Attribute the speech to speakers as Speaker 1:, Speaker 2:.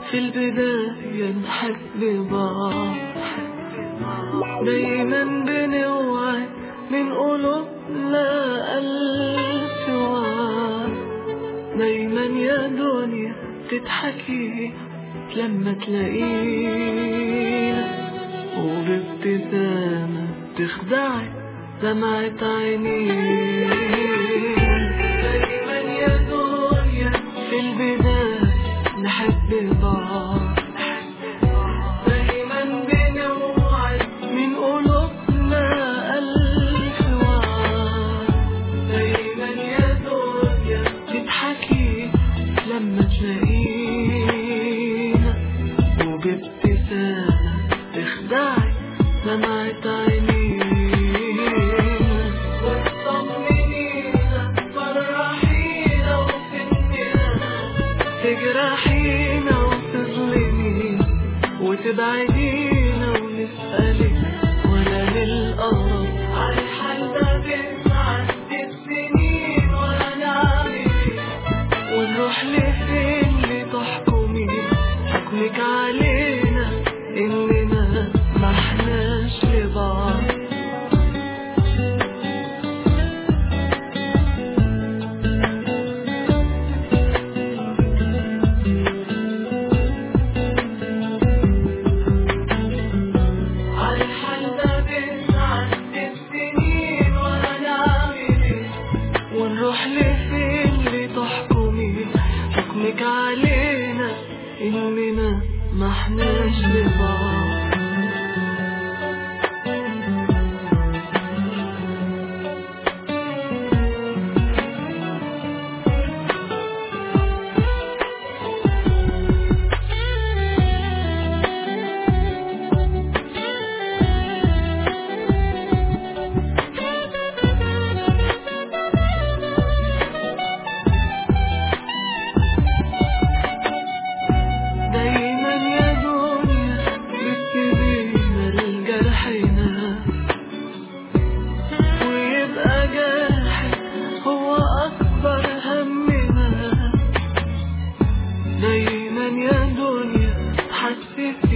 Speaker 1: في البداية نحب بعض دايما بنوعد من قلوبنا ألف وعد دايما يا دنيا تضحكي لما تلاقينا وبابتسامة تخدعي دمعة عينينا دايما يا دنيا في البداية نحب بعض دايما بنوعد من قلوبنا ألف وعد دايما يا دنيا تضحكي لما تلاقينا وبابتسامة تخدعي دمعة عينينا وتطمنينا فرحينا وسنينا تجرحينا وتظلمينا وتبعدينا ونسألك ولا للأرض على الحال ده بتعدي السنين ولا نعمل إيه ونروح لفين لتحكمي حكمك علينا إننا ما احناش لبعض على الحال ده بتعدي السنين ولا نعمل إيه ونروح لفين لتحكمي حكمك علينا إننا ما احناش لبعض دايما يا دنيا بتسيبينا لجرحنا ويبقى جرحك هو أكبر همنا دايما يا دنيا حسيت